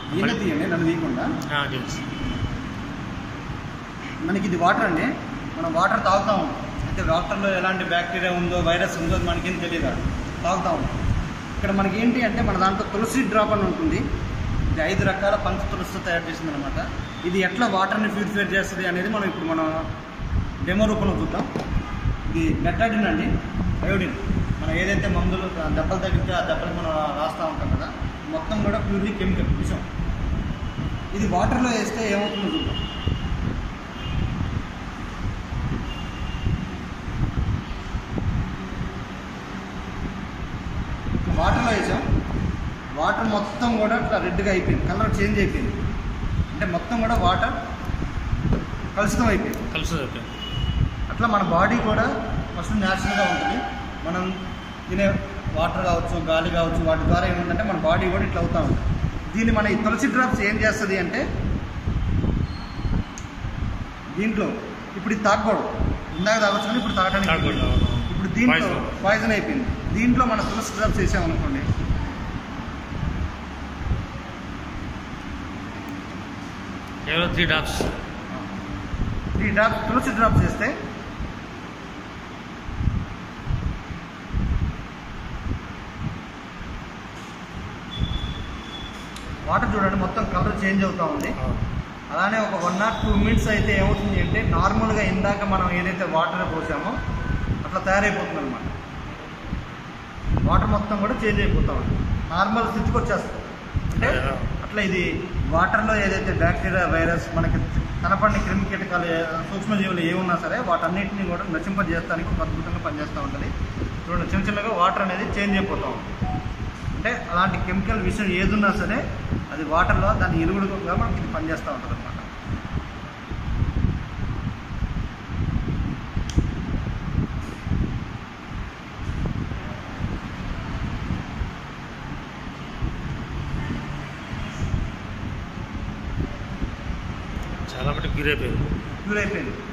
ఈయన తీయండి నన్ను తీయకుండా ఆ, తెలుసు మనకి ఇది వాటర్ అండి మనం వాటర్ తాగుతాం అయితే వాటర్లో ఎలాంటి బ్యాక్టీరియా ఉందో వైరస్ ఉందో అది మనకేం తెలియదు తాగుతాం ఇక్కడ మనకి ఏంటి అంటే మన దాంట్లో తులసి డ్రాప్ అని ఉంటుంది ఇది ఐదు రకాల పంచ తులసితో తయారు చేసింది అనమాట ఇది ఎట్లా వాటర్ని ప్యూరిఫై చేస్తుంది అనేది మనం ఇప్పుడు మనం డెమో రూపంలో చూద్దాం ఇది బెటాడిన్ అండి అయోడిన్ మనం ఏదైతే మందులు ఆ దెబ్బలు తగ్గితే ఆ దెబ్బలు మనం రాస్తూ ఉంటాం కదా మొత్తం కూడా ప్యూర్లీ కెమికల్ విషం ఇది వాటర్లో వేస్తే ఏమవుతుందో చూద్దాం వాటర్లో వేసాం వాటర్ మొత్తం కూడా ఇట్లా రెడ్గా అయిపోయింది కలర్ చేంజ్ అయిపోయింది అంటే మొత్తం కూడా వాటర్ కలుషితం అయిపోయింది కలుస్తుంది ఓకే అట్లా మన బాడీ కూడా ఫస్ట్ న్యాచురల్గా ఉంటుంది మనం తినే వాటర్ కావచ్చు గాలి కావచ్చు వాటి ద్వారా ఏముందంటే మన బాడీ కూడా ఇట్లా అవుతూ ఉంటుంది దీన్ని మన ఈ తులసి డ్రాప్స్ ఏం చేస్తుంది అంటే దీంట్లో ఇప్పుడు ఇది తాగకూడదు ఇందాక తాగొచ్చు కానీ ఇప్పుడు తాగడానికి తాగకూడదు, అవును. ఇప్పుడు దీంట్లో Poison. పాయిజన్ అయిపోయింది దీంట్లో మన తులసి డ్రాప్స్ వేసామనుకోండి కేవలం త్రీ డాప్స్ త్రీ డ్రాప్స్ తులసి డ్రాప్స్ వేస్తే వాటర్ చూడండి మొత్తం కలర్ చేంజ్ అవుతూ ఉంది అలానే ఒక వన్ ఆర్ టూ మినిట్స్ అయితే ఏమవుతుంది అంటే నార్మల్గా ఇందాక మనం ఏదైతే వాటర్ పోసామో అట్లా తయారైపోతుంది అనమాట వాటర్ మొత్తం కూడా చేంజ్ అయిపోతా ఉంది నార్మల్ స్థితికి వచ్చేస్తుంది అంటే అట్లా ఇది వాటర్లో ఏదైతే బ్యాక్టీరియా వైరస్ మనకి కనపడిన క్రిమి కీటకాలు ఏ- సూక్ష్మజీవులు ఏమున్నా సరే వాటన్నిటిని కూడా నశింపజేయడానికి ఒక అద్భుతంగా పనిచేస్తూ ఉంటుంది చూడండి చిన్న చిన్నగా వాటర్ అనేది చేంజ్ అయిపోతూ ఉంటుంది అంటే అలాంటి కెమికల్ విషయం ఏదున్నా సరే అది వాటర్లో దాన్ని ఇరుగుడుగా మనకి ఇది పనిచేస్తూ ఉంటుంది అనమాట చాలా మటుకు క్యూర్ అయిపోయింది ప్యూర్ అయిపోయింది